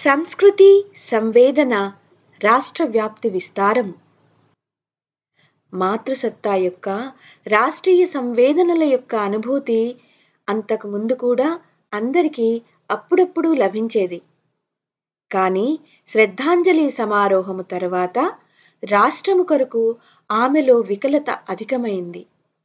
సంస్కృతి సంవేదన రాష్ట్ర వ్యాప్తి విస్తారం మాతృసత్తా యొక్క రాష్ట్రీయ సంవేదనల యొక్క అనుభూతి అంతకు ముందు కూడా అందరికీ అప్పుడప్పుడు లభించేది కానీ శ్రద్ధాంజలి సమారోహము తరువాత రాష్ట్రము కొరకు ఆమెలో వికలత అధికమైంది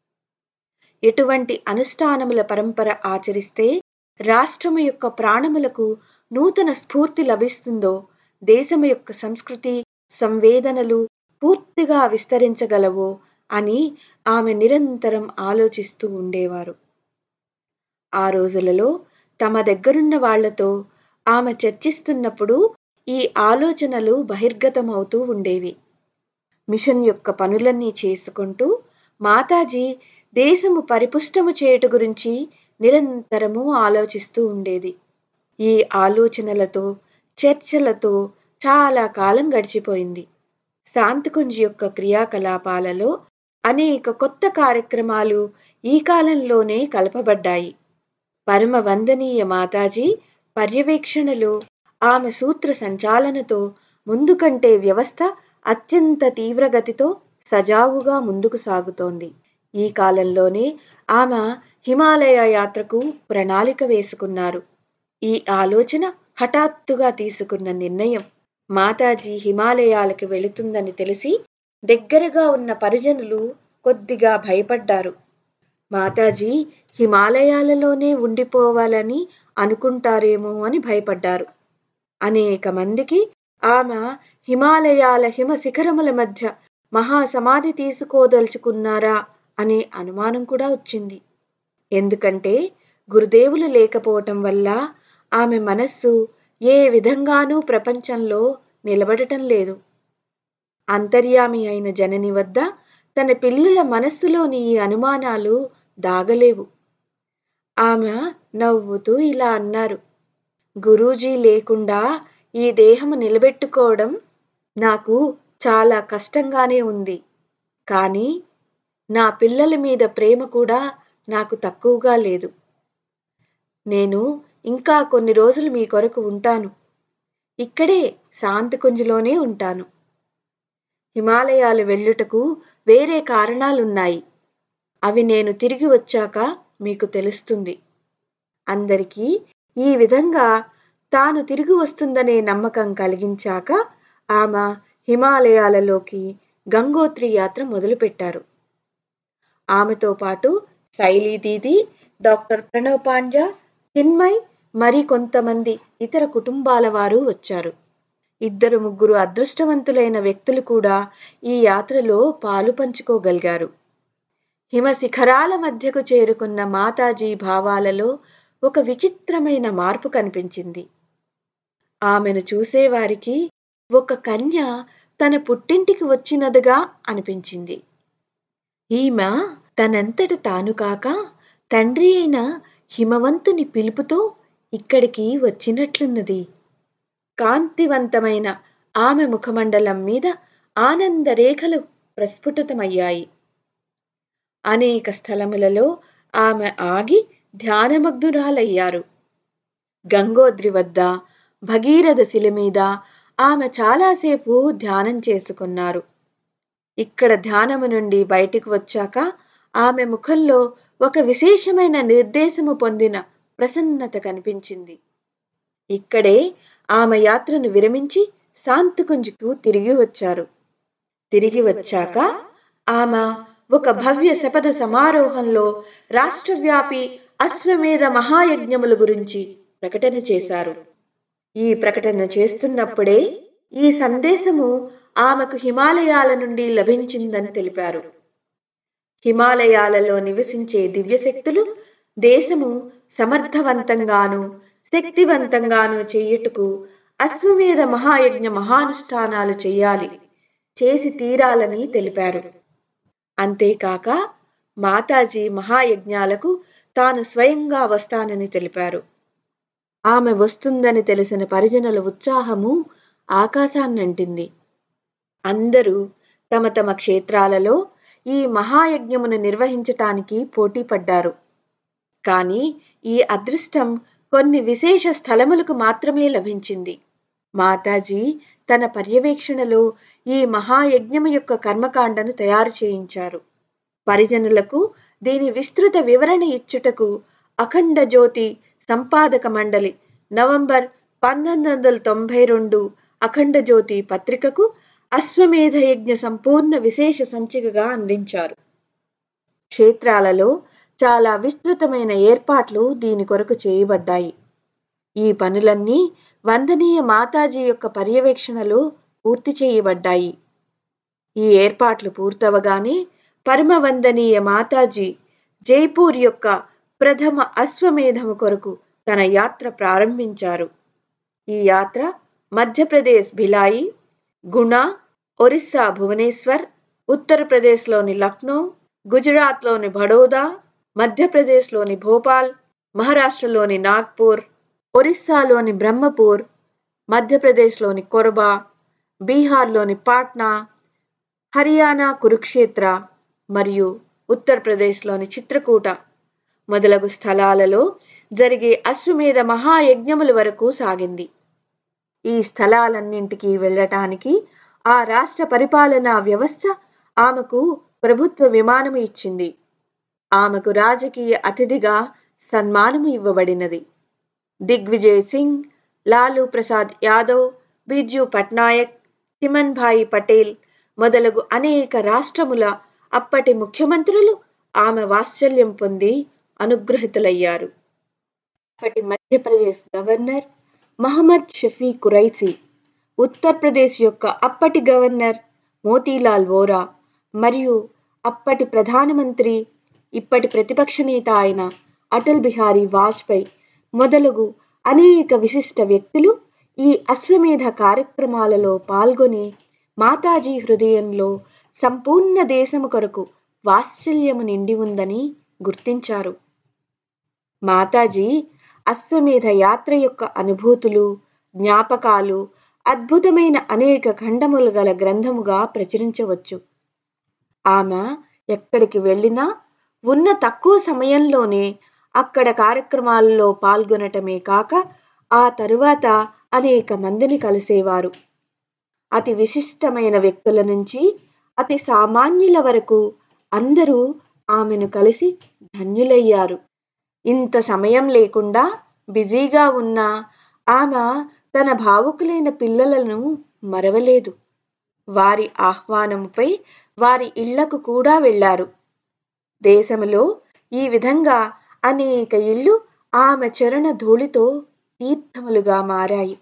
ఎటువంటి అనుష్ఠానముల పరంపర ఆచరిస్తే రాష్ట్రము యొక్క ప్రాణములకు నూతన స్ఫూర్తి లభిస్తుందో దేశము యొక్క సంస్కృతి సంవేదనలు పూర్తిగా విస్తరించగలవో అని ఆమె నిరంతరం ఆలోచిస్తూ ఉండేవారు ఆ రోజులలో తమ దగ్గరున్న వాళ్లతో ఆమె చర్చిస్తున్నప్పుడు ఈ ఆలోచనలు బహిర్గతమవుతూ ఉండేవి మిషన్ యొక్క పనులన్నీ చేసుకుంటూ మాతాజీ దేశము పరిపుష్టము చేయుట గురించి నిరంతరము ఆలోచిస్తూ ఉండేది ఈ ఆలోచనలతో చర్చలతో చాలా కాలం గడిచిపోయింది శాంతికుంజ్ యొక్క క్రియాకలాపాలలో అనేక కొత్త కార్యక్రమాలు ఈ కాలంలోనే కలపబడ్డాయి పరమ వందనీయ మాతాజీ పర్యవేక్షణలో ఆమె సూత్ర సంచాలనతో ముందు కంటే వ్యవస్థ అత్యంత తీవ్రగతితో సజావుగా ముందుకు సాగుతోంది ఈ కాలంలోనే ఆమె హిమాలయ యాత్రకు ప్రణాళిక వేసుకున్నారు ఈ ఆలోచన హఠాత్తుగా తీసుకున్న నిర్ణయం మాతాజీ హిమాలయాలకు వెళుతుందని తెలిసి దగ్గరగా ఉన్న పరిజనులు కొద్దిగా భయపడ్డారు మాతాజీ హిమాలయాలలోనే ఉండిపోవాలని అనుకుంటారేమో అని భయపడ్డారు అనేక మందికి ఆమె హిమాలయాల హిమ శిఖరముల మధ్య మహాసమాధి తీసుకోదలుచుకున్నారా అనే అనుమానం కూడా వచ్చింది ఎందుకంటే గురుదేవులు లేకపోవటం వల్ల ఆమె మనస్సు ఏ విధంగానూ ప్రపంచంలో నిలబడటం లేదు అంతర్యామి అయిన జనని వద్ద తన పిల్లల మనస్సులోని ఈ అనుమానాలు దాగలేవు ఆమె నవ్వుతూ ఇలా అన్నారు గురూజీ లేకుండా ఈ దేహము నిలబెట్టుకోవడం నాకు చాలా కష్టంగానే ఉంది కానీ నా పిల్లల మీద ప్రేమ కూడా నాకు తక్కువగా లేదు నేను ఇంకా కొన్ని రోజులు మీ కొరకు ఉంటాను ఇక్కడే శాంతికుంజలోనే ఉంటాను హిమాలయాలు వెళ్ళుటకు వేరే కారణాలున్నాయి అవి నేను తిరిగి వచ్చాక మీకు తెలుస్తుంది అందరికీ ఈ విధంగా తాను తిరిగి వస్తుందనే నమ్మకం కలిగించాక ఆమె హిమాలయాలలోకి గంగోత్రి యాత్ర మొదలుపెట్టారు ఆమెతో పాటు శైలీ దీది డాక్టర్ ప్రణవ్ పాండ్యా చిన్మయ్ మరి కొంతమంది ఇతర కుటుంబాల వారు వచ్చారు ఇద్దరు ముగ్గురు అదృష్టవంతులైన వ్యక్తులు కూడా ఈ యాత్రలో పాలు పంచుకోగలిగారు హిమ శిఖరాల మధ్యకు చేరుకున్న మాతాజీ భావాలలో ఒక విచిత్రమైన మార్పు కనిపించింది ఆమెను చూసేవారికి ఒక కన్య తన పుట్టింటికి వచ్చినదిగా అనిపించింది ఈమె తనంతట తాను కాక తండ్రి అయిన హిమవంతుని పిలుపుతో ఇక్కడికి వచ్చినట్లున్నది కాంతివంతమైన ఆమె ముఖమండలం మీద ఆనందరేఖలు ప్రస్ఫుటితమయ్యాయి అనేక స్థలములలో ఆమె ఆగి ధ్యానమగ్నురాలయ్యారు గంగోద్రి వద్ద భగీరథ శిల మీద ఆమె చాలాసేపు ధ్యానం చేసుకున్నారు ఇక్కడ ధ్యానము నుండి బయటికి వచ్చాక ఆమె ముఖంలో ఒక విశేషమైన నిర్దేశము పొందిన ప్రసన్నత కనిపించింది ఇక్కడే ఆమె యాత్రను విరమించి శాంతికుంజుకు తిరిగి వచ్చారు తిరిగి వచ్చాక ఆమె ఒక భవ్య శపథ సమారోహంలో రాష్ట్రవ్యాపి అశ్వమేధ మహాయజ్ఞముల గురించి ప్రకటన చేశారు ఈ ప్రకటన చేస్తున్నప్పుడే ఈ సందేశము ఆమెకు హిమాలయాల నుండి లభించిందని తెలిపారు హిమాలయాలలో నివసించే దివ్యశక్తులు దేశము సమర్థవంతంగాను శక్తివంతంగాను చేయుటకు అశ్వమేధ మహాయజ్ఞ మహానుష్ఠానాలు చేయాలి చేసి తీరాలని తెలిపారు అంతేకాక మాతాజీ మహాయజ్ఞాలకు తాను స్వయంగా వస్తానని తెలిపారు ఆమె వస్తుందని తెలిసిన పరిజనుల ఉత్సాహము ఆకాశాన్నంటింది అందరూ తమ తమ క్షేత్రాలలో ఈ మహాయజ్ఞమును నిర్వహించటానికి పోటీ పడ్డారు కానీ ఈ అదృష్టం కొన్ని విశేష స్థలములకు మాత్రమే లభించింది మాతాజీ తన పర్యవేక్షణలో ఈ మహాయజ్ఞము యొక్క కర్మకాండను తయారు చేయించారు పరిజనులకు దీని విస్తృత వివరణ ఇచ్చుటకు అఖండ జ్యోతి సంపాదక మండలి నవంబర్ పంతొమ్మిది వందల తొంభై రెండు అఖండ జ్యోతి పత్రికకు అశ్వమేధ యజ్ఞ సంపూర్ణ విశేష సంచికగా అందించారు క్షేత్రాలలో చాలా విస్తృతమైన ఏర్పాట్లు దీని కొరకు చేయబడ్డాయి ఈ పనులన్నీ వందనీయ మాతాజీ యొక్క పర్యవేక్షణలో పూర్తి చేయబడ్డాయి ఈ ఏర్పాట్లు పూర్తవగానే పరమ వందనీయ మాతాజీ జైపూర్ యొక్క ప్రథమ అశ్వమేధము కొరకు తన యాత్ర ప్రారంభించారు ఈ యాత్ర మధ్యప్రదేశ్ భిలాయి గుణా ఒరిస్సా భువనేశ్వర్ ఉత్తరప్రదేశ్లోని లక్నో గుజరాత్లోని బడోదా మధ్యప్రదేశ్లోని భోపాల్ మహారాష్ట్రలోని నాగ్పూర్ ఒరిస్సాలోని బ్రహ్మపూర్ మధ్యప్రదేశ్లోని కొరబా బీహార్లోని పాట్నా హర్యానా కురుక్షేత్ర మరియు ఉత్తరప్రదేశ్లోని చిత్రకూట మొదలగు స్థలాలలో జరిగే అశ్వమేధ మహాయజ్ఞముల వరకు సాగింది ఈ స్థలాలన్నింటికీ వెళ్ళటానికి ఆ రాష్ట్ర పరిపాలనా వ్యవస్థ ఆమెకు ప్రభుత్వ విమానము ఇచ్చింది ఆమెకు రాజకీయ అతిథిగా సన్మానము ఇవ్వబడినది దిగ్విజయ్ సింగ్ లాలూ ప్రసాద్ యాదవ్ బిర్జు పట్నాయక్ తిమన్ భాయి పటేల్ మొదలగు అనేక రాష్ట్రముల అప్పటి ముఖ్యమంత్రులు ఆమె వాత్సల్యం పొంది అనుగ్రహితులయ్యారు అప్పటి మధ్యప్రదేశ్ గవర్నర్ మహమ్మద్ షఫీ కురైసి ఉత్తరప్రదేశ్ యొక్క అప్పటి గవర్నర్ మోతీలాల్ వోరా మరియు అప్పటి ప్రధానమంత్రి ఇప్పటి ప్రతిపక్ష నేత అయిన అటల్ బిహారీ వాజ్పేయి మొదలగు అనేక విశిష్ట వ్యక్తులు ఈ అశ్వమేధ కార్యక్రమాలలో పాల్గొని మాతాజీ హృదయంలో సంపూర్ణ దేశము కొరకు వాత్సల్యము నిండి ఉందని గుర్తించారు మాతాజీ అశ్వమేధ యాత్ర యొక్క అనుభూతులు జ్ఞాపకాలు అద్భుతమైన అనేక ఖండములు గల గ్రంథముగా ప్రచురించవచ్చు ఆమె ఎక్కడికి వెళ్ళినా ఉన్న తక్కువ సమయంలోనే అక్కడ కార్యక్రమాలలో పాల్గొనటమే కాక ఆ తరువాత అనేక మందిని కలిసేవారు అతి విశిష్టమైన వ్యక్తుల నుంచి అతి సామాన్యుల వరకు అందరూ ఆమెను కలిసి ధన్యులయ్యారు ఇంత సమయం లేకుండా బిజీగా ఉన్న ఆమె తన భావుకులైన పిల్లలను మరవలేదు వారి ఆహ్వానముపై వారి ఇళ్లకు కూడా వెళ్ళారు దేశములో ఈ విధంగా అనేక ఇళ్ళు ఆమె చరణ ధూళితో తీర్థములుగా మారాయి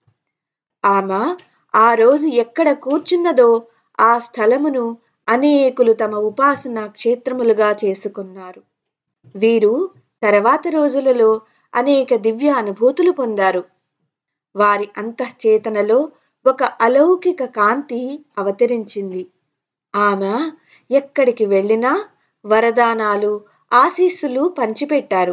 ఆమె ఆ రోజు ఎక్కడ కూర్చున్నదో ఆ స్థలమును అనేకులు తమ ఉపాసన క్షేత్రములుగా చేసుకున్నారు వీరు తర్వాత రోజులలో అనేక దివ్య అనుభూతులు పొందారు వారి అంతఃచేతనలో ఒక అలౌకిక కాంతి అవతరించింది ఆమె ఎక్కడికి వెళ్ళినా వరదానాలు ఆశీస్సులు పంచిపెట్టారు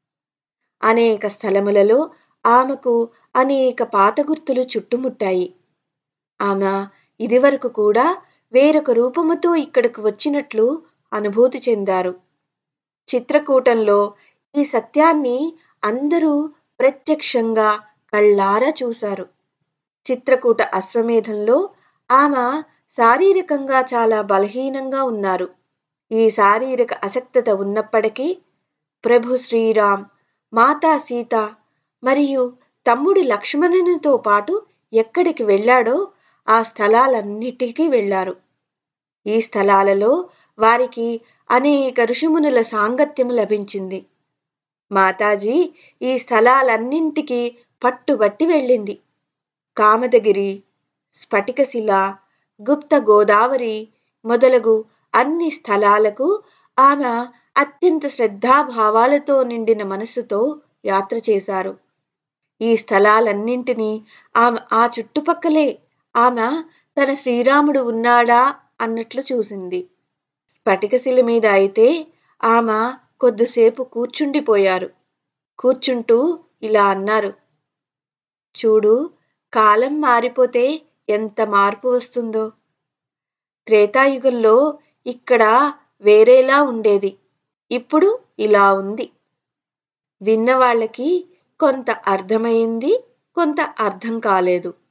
అనేక స్థలములలో ఆమెకు అనేక పాత గుర్తులు చుట్టుముట్టాయి ఆమె ఇదివరకు కూడా వేరొక రూపముతో ఇక్కడకు వచ్చినట్లు అనుభూతి చెందారు చిత్రకూటంలో ఈ సత్యాన్ని అందరూ ప్రత్యక్షంగా కళ్ళారా చూశారు చిత్రకూట అశ్వమేధంలో ఆమె శారీరకంగా చాలా బలహీనంగా ఉన్నారు ఈ శారీరక అసక్తత ఉన్నప్పటికీ ప్రభు శ్రీరామ్ మాతా సీత మరియు తమ్ముడి లక్ష్మణునితో పాటు ఎక్కడికి వెళ్ళాడో ఆ స్థలాలన్నిటికీ వెళ్ళారు ఈ స్థలాలలో వారికి అనేక ఋషిమునుల సాంగత్యము లభించింది మాతాజీ ఈ స్థలాలన్నింటికి పట్టుబట్టి వెళ్ళింది కామదగిరి స్ఫటికశిల గుప్త గోదావరి మొదలగు అన్ని స్థలాలకు ఆమె అత్యంత శ్రద్ధాభావాలతో నిండిన మనసుతో యాత్ర చేశారు ఈ స్థలాలన్నింటినీ ఆమె ఆ చుట్టుపక్కలే ఆమె తన శ్రీరాముడు ఉన్నాడా అన్నట్లు చూసింది స్ఫటికశిల మీద అయితే ఆమె కొద్దిసేపు కూర్చుండిపోయారు కూర్చుంటూ ఇలా అన్నారు చూడు కాలం మారిపోతే ఎంత మార్పు వస్తుందో త్రేతాయుగంలో ఇక్కడ వేరేలా ఉండేది ఇప్పుడు ఇలా ఉంది విన్న వాళ్ళకి కొంత అర్థమైంది కొంత అర్థం కాలేదు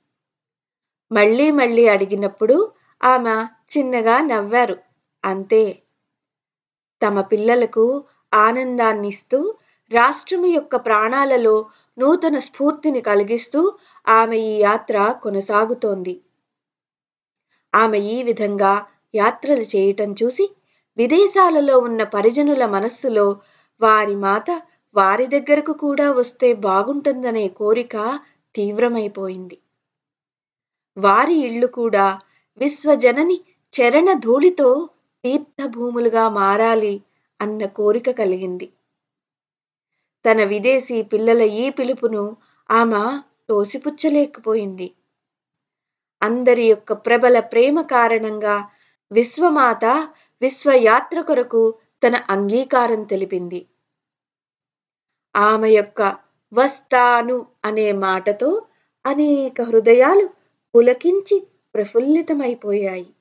మళ్ళీ మళ్ళీ అడిగినప్పుడు ఆమె చిన్నగా నవ్వారు అంతే తమ పిల్లలకు ఆనందాన్నిస్తూ రాష్ట్రము యొక్క ప్రాణాలలో నూతన స్ఫూర్తిని కలిగిస్తూ ఆమె ఈ యాత్ర కొనసాగుతోంది ఆమె ఈ విధంగా యాత్రలు చేయటం చూసి విదేశాలలో ఉన్న పరిజనుల మనస్సులో వారి మాత వారి దగ్గరకు కూడా వస్తే బాగుంటుందనే కోరిక తీవ్రమైపోయింది వారి ఇళ్ళు కూడా విశ్వజనని చరణ ధూళితో తీర్థభూములుగా మారాలి అన్న కోరిక కలిగింది తన విదేశీ పిల్లల ఈ పిలుపును ఆమె తోసిపుచ్చలేకపోయింది అందరి యొక్క ప్రబల ప్రేమ కారణంగా విశ్వమాత విశ్వయాత్ర కొరకు తన అంగీకారం తెలిపింది ఆమె యొక్క వస్తాను అనే మాటతో అనేక హృదయాలు పులకించి ప్రఫుల్లితమైపోయాయి